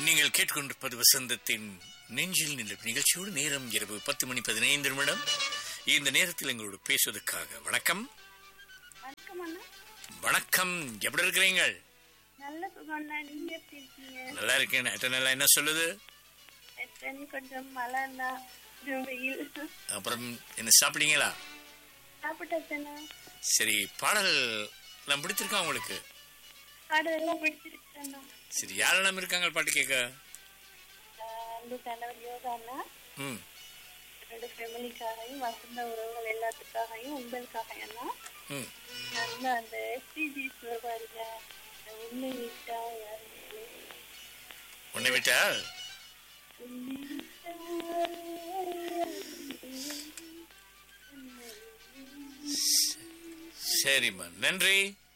நீங்கள் கேட்டுக்கொண்டிருப்பது வசந்தத்தின் நெஞ்சில் நின்ற நிகழ்ச்சியோடு நேரம் இரவு பத்து மணி பதினைந்து நிமிடம் இந்த நேரத்தில் எங்களோடு பேசுவதற்காக வணக்கம் வணக்கம் அண்ணா வணக்கம் எப்படி இருக்கிறீங்க நல்ல சுகம் அண்ணா நீங்க எப்படி இருக்கீங்க நல்லா இருக்கேன் எத்தனை நல்லா என்ன சொல்லுது எத்தனை கொஞ்சம் மழை அண்ணா கொஞ்சம் வெயில் அப்புறம் என்ன சாப்பிட்டீங்களா சாப்பிட்டாச்சண்ணா சரி பாடல் எல்லாம் பிடிச்சிருக்கா உங்களுக்கு பாடலெல்லாம் பிடிச்சிருக்கு அண்ணா சரி யாரெல்லாம் இருக்காங்க பாட்டு கேட்க ஆஹ் அன்பு கணவர் யோகா அண்ணா ம் என்னோட ஃபேமிலிக்காகவும் வசந்த உறவுகள் எல்லாத்துக்காகவும் உங்களுக்காக அண்ணா ம் அண்ணா அந்த எஸ்பிஜி பாருங்க இந்த உண்மை விட்டா யாரும் இல்லை. உன்னை விட்டா உன்னை விட்டா யாரும் இல்லை. சரிம்மா நன்றி